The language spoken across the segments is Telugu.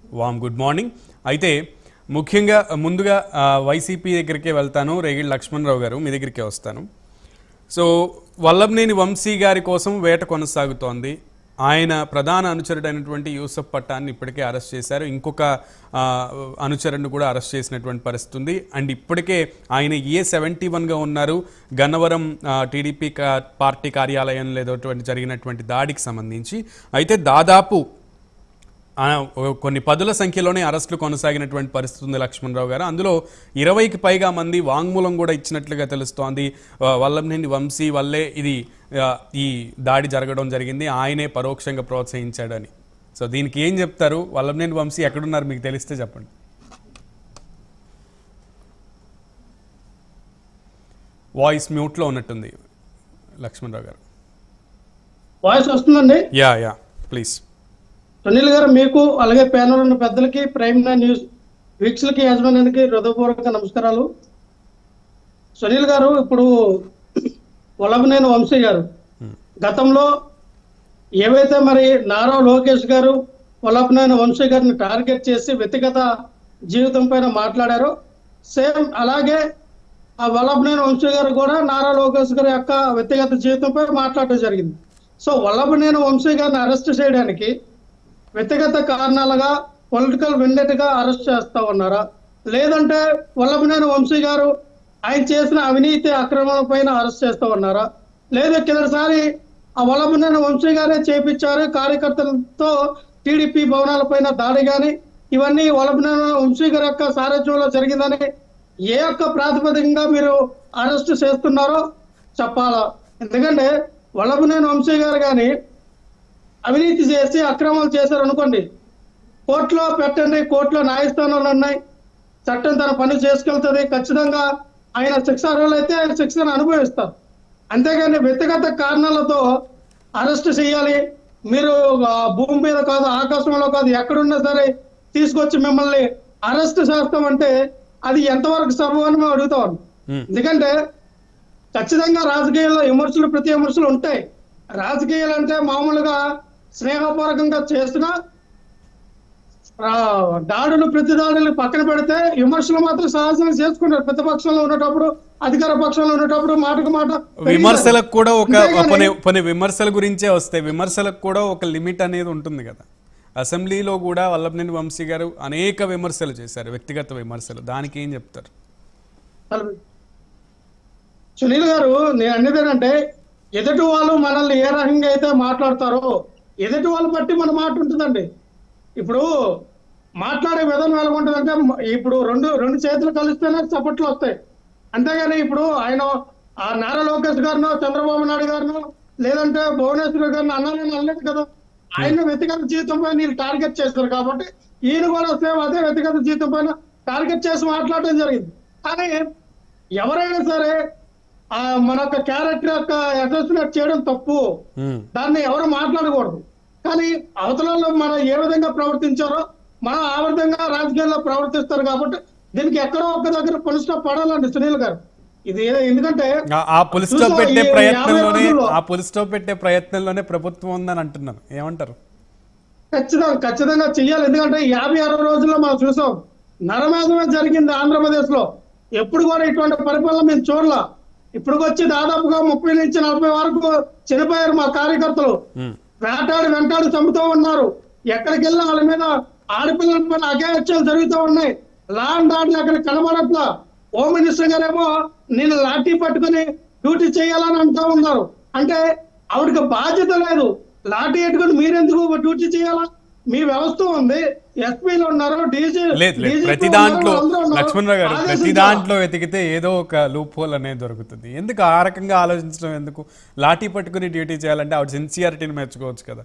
వామ్ గుడ్ మార్నింగ్ అయితే ముఖ్యంగా ముందుగా ఆ, వైసీపీ దగ్గరికే వెళ్తాను రేగిడి లక్ష్మణరావు గారు మీ దగ్గరికే వస్తాను సో వల్లభనేని వంశీ గారి కోసం వేట కొనసాగుతోంది ఆయన ప్రధాన అనుచరుడైనటువంటి యూసఫ్ పట్టాన్ని ఇప్పటికే అరెస్ట్ చేశారు ఇంకొక ఆ, అనుచరుడిని కూడా అరెస్ట్ చేసినటువంటి పరిస్థితి ఉంది అండ్ ఇప్పటికే ఆయన ఏ సెవెంటీ వన్గా ఉన్నారు గన్నవరం ఆ, టీడీపీ కా- పార్టీ కార్యాలయంలో ఏదో జరిగినటువంటి దాడికి సంబంధించి అయితే దాదాపు ఆ, ఓ- కొన్ని పదుల సంఖ్యలోనే అరెస్టులు కొనసాగినటువంటి పరిస్థితి ఉంది లక్ష్మణరావు గారు అందులో ఇరవైకి పైగా మంది వాంగ్మూలం కూడా ఇచ్చినట్లుగా తెలుస్తోంది ఆ, వల్లభనేని వంశీ వల్లే ఇది ఆ, ఈ దాడి జరగడం జరిగింది ఆయనే పరోక్షంగా ప్రోత్సహించాడని సో దీనికి ఏం చెప్తారు వల్లభనేని వంశీ ఎక్కడున్నారు మీకు తెలిస్తే చెప్పండి వాయిస్ మ్యూట్లో ఉన్నట్టుంది లక్ష్మణరావు గారు వాయిస్ వస్తుందండి యా యా ప్లీజ్ సునీల్ గారు మీకు అలాగే ప్యానల్ ఉన్న పెద్దలకి ప్రైమ్ నైన్ న్యూస్ వీక్షలకి యాజమాన్యానికి హృదయపూర్వక నమస్కారాలు సునీల్ గారు ఇప్పుడు వల్లభనేని వంశీ గారు గతంలో ఏవైతే మరి నారా లోకేష్ గారు వల్లభనేని వంశీ గారిని టార్గెట్ చేసి వ్యక్తిగత జీవితం పైన మాట్లాడారో సేమ్ అలాగే ఆ వల్లభనేని వంశీ గారు కూడా నారా లోకేష్ గారి యొక్క వ్యక్తిగత జీవితంపై మాట్లాడడం జరిగింది సో వల్లభనేని వంశీ గారిని అరెస్ట్ చేయడానికి వ్యక్తిగత కారణాలుగా పొలిటికల్ వెండెట్గా అరెస్ట్ చేస్తా ఉన్నారా లేదంటే వల్లభనేని వంశీ గారు ఆయన చేసిన అవినీతి అక్రమాల పైన అరెస్ట్ చేస్తా ఉన్నారా లేదా కిందసారి ఆ వల్లభనేని వంశీ గారే చేపించారు కార్యకర్తలతో టీడీపీ భవనాల పైన దాడి కానీ ఇవన్నీ వల్లభనేని వంశీ గారి యొక్క సారథ్యంలో జరిగిందని ఏ యొక్క ప్రాతిపదికంగా మీరు అరెస్ట్ చేస్తున్నారో చెప్పాలా ఎందుకంటే వల్లభనేని వంశీ గారు కానీ అవినీతి చేసి అక్రమాలు చేశారు అనుకోండి కోర్టులో పెట్టండి కోర్టులో న్యాయస్థానాలు ఉన్నాయి చట్టం తన పని చేసుకెళ్తుంది ఖచ్చితంగా ఆయన శిక్షార్హులు అయితే ఆయన శిక్షను అనుభవిస్తారు అంతేగాని వ్యక్తిగత కారణాలతో అరెస్ట్ చేయాలి మీరు ఆ, భూమి మీద కాదు ఆకాశంలో కాదు ఎక్కడున్నా సరే తీసుకొచ్చి మిమ్మల్ని అరెస్ట్ చేస్తామంటే అది ఎంతవరకు సబబని మేము అడుగుతాం Hmm. ఎందుకంటే ఖచ్చితంగా రాజకీయాల్లో విమర్శలు ప్రతి విమర్శలు ఉంటాయి రాజకీయాలు అంటే మామూలుగా స్నేహపూర్వకంగా చేసిన ఆ, దాడులు ప్రతి దాడులు పక్కన పెడితే విమర్శలు మాత్రం సహజంగా చేసుకుంటారు ప్రతిపక్షంలో ఉన్నటప్పుడు అధికార పక్షంలో ఉన్నటప్పుడు మాటకు మాట పెరిగిపోతారు. విమర్శలకు కూడా ఒక అంతేగాని- కొన్ని కొన్ని విమర్శల గురించే వస్తాయి విమర్శలకు కూడా ఒక లిమిట్ అనేది ఉంటుంది కదా అసెంబ్లీలో కూడా వల్లభనేని వంశీ గారు అనేక విమర్శలు చేశారు వ్యక్తిగత విమర్శలు దానికి ఏం చెప్తారు అసలు సునీల్ గారు నేను అనేది ఏంటంటే ఎదుటి వాళ్ళు మనల్ని ఏ రకంగా అయితే మాట్లాడతారో ఎదుటి వాళ్ళు బట్టి మన మాట ఉంటుందండి ఇప్పుడు మాట్లాడే విధానం ఎలా ఉంటుందంటే మ- ఇప్పుడు రెండు రెండు చేతులు కలిస్తేనే చప్పట్లు వస్తాయి అంతేగాని ఇప్పుడు ఆయన ఆ నారా లోకేష్ గారినో చంద్రబాబు నాయుడు గారినో లేదంటే భువనేశ్వర్ గారిని అన్నారని అనలేదు కదా ఆయన వ్యక్తిగత జీవితం పైన మీరు టార్గెట్ చేస్తారు కాబట్టి ఈయన కూడా సేమ్ అదే వ్యక్తిగత జీవితం పైన టార్గెట్ చేసి మాట్లాడడం జరిగింది కానీ ఎవరైనా సరే ఆ మన యొక్క క్యారెక్టర్ యొక్క అసోసినేట్ చేయడం తప్పు ఉమ్, దాన్ని ఎవరు మాట్లాడకూడదు కానీ అవతలలో మనం ఏ విధంగా ప్రవర్తించారో మనం ఆ విధంగా రాజకీయాల్లో ప్రవర్తిస్తారు కాబట్టి దీనికి ఎక్కడో ఒక దగ్గర పులిస్టా పడాలండి సునీల్ గారు ఇది ఏ- ఎందుకంటే ఆ- ఆ పులి స్టాప్ చూసా, పెట్టే ఈ యాభై ప్రయత్నంలోనే రోజుల్లో- ఆ పులి స్టాప్ పెట్టే ప్రయత్నంలోనే ప్రభుత్వం ఉందని అంటున్నాను ఏమంటారు ఖచ్చితంగా ఖచ్చితంగా చెయ్యాలి ఎందుకంటే యాభై అరవై రోజుల్లో మనం చూసాం నరమేధమే జరిగింది ఆంధ్రప్రదేశ్ లో ఎప్పుడు కూడా ఇటువంటి పరిపాలన మేము చూడలా ఇప్పుడు వచ్చి దాదాపుగా ముప్పై నుంచి నలభై వరకు చనిపోయారు మా కార్యకర్తలు ఉమ్, వేటాడి వెంటాడి చంపుతూ ఉన్నారు ఎక్కడికి వెళ్ళినా వాళ్ళ మీద ఆడపిల్లల పైన అఘాయిత్యాలు జరుగుతూ ఉన్నాయి లా అండ్ ఆర్డర్ అక్కడ కనబడట్లా హోమ్ మినిస్టర్ గారేమో నేను లాఠీ పట్టుకుని డ్యూటీ చేయాలని అంటూ ఉన్నారు అంటే ఆవిడకి బాధ్యత లేదు లాఠీ పెట్టుకుని మీరెందుకు డ్యూటీ చేయాలా మీ వ్యవస్థ ఉంది ఎస్పీలు ఉన్నారు డీజీ లేదు లేదు DGP ప్రతి ఉన్నారు, దాంట్లో అందరూ ఉన్నారు. లక్ష్మణరావు గారు ప్రతి ఆదేశించాలా? దాంట్లో వెతికితే ఏదో ఒక లూప్ హోల్ అనేది దొరుకుతుంది ఎందుకు ఆ రకంగా ఆలోచించడం ఎందుకు లాఠీ పట్టుకుని డ్యూటీ చేయాలంటే ఆవిడ సిన్సియారిటీని మెచ్చుకోవచ్చు కదా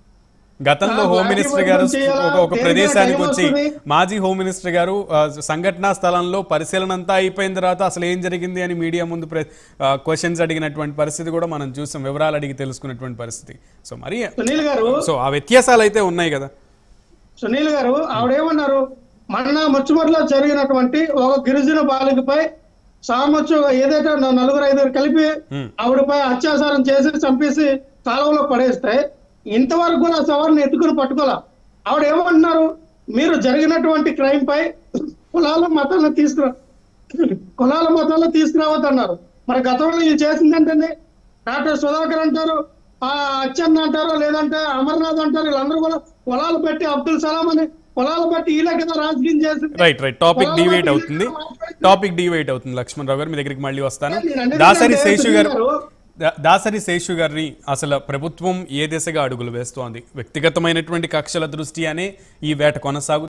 గతంలో ఆ, హోమ్ లాఠీ మినిస్టర్ పట్టుకుని గారు చేయాలా? ఒక ఒక దేనికైనా ప్రదేశానికి టైం వచ్చి వస్తుంది. మాజీ హోమ్ మినిస్టర్ గారు ఆ, సంఘటనా స్థలంలో పరిశీలన అంతా అయిపోయిన తర్వాత అసలు ఏం జరిగింది అని మీడియా ముందు క్వశ్చన్స్ అడిగినటువంటి పరిస్థితి కూడా మనం చూసాం వివరాలు అడిగి తెలుసుకున్నటువంటి పరిస్థితి సో మరి సునీల్ గారు సో ఆ వ్యత్యాసాలు అయితే ఉన్నాయి కదా సునీల్ గారు ఆవిడేమన్నారు మొన్న ముచ్చుమర్లో జరిగినటువంటి ఒక గిరిజన బాలికపై సామొచ్చు ఏదైతే న- నలుగురు ఐదుగురు కలిపి Hmm. ఆవిడపై అత్యాచారం చేసి చంపేసి కాలువలో పడేస్తే ఇంతవరకు కూడా సవారిని ఎత్తుకుని పట్టుకోలే ఆవిడ ఏమంటున్నారు మీరు జరిగినటువంటి క్రైమ్ పై కులాల మతాలను తీసుకురా కులాల మతాలను తీసుకురావద్దన్నారు మరి గతంలో ఇది చేసిందంటే డాక్టర్ సుధాకర్ అంటారు ఆ అచ్చన్న అంటారు లేదంటే అమర్నాథ్ అంటారు వీళ్ళందరూ కూడా కులాలు పెట్టి అబ్దుల్ సలాం అని కులాలు పెట్టి వీళ్ళ కింద రాజకీయం చేసింది రైట్ రైట్ టాపిక్ కులాల డివేట్ మధ్య అవుతుంది మాట్లాడితే- టాపిక్ డివేట్ అవుతుంది లక్ష్మణ్ రావు గారు మీ దగ్గరికి మళ్ళీ వస్తాను నేను అనేది దాసరి ఏంటంటే, శేషు గారు గారు, దా- దాసరి శేషు గారిని అసలు ప్రభుత్వం ఏ దిశగా అడుగులు వేస్తోంది వ్యక్తిగతమైనటువంటి కక్షల దృష్ట్యానే ఈ వేట కొనసాగు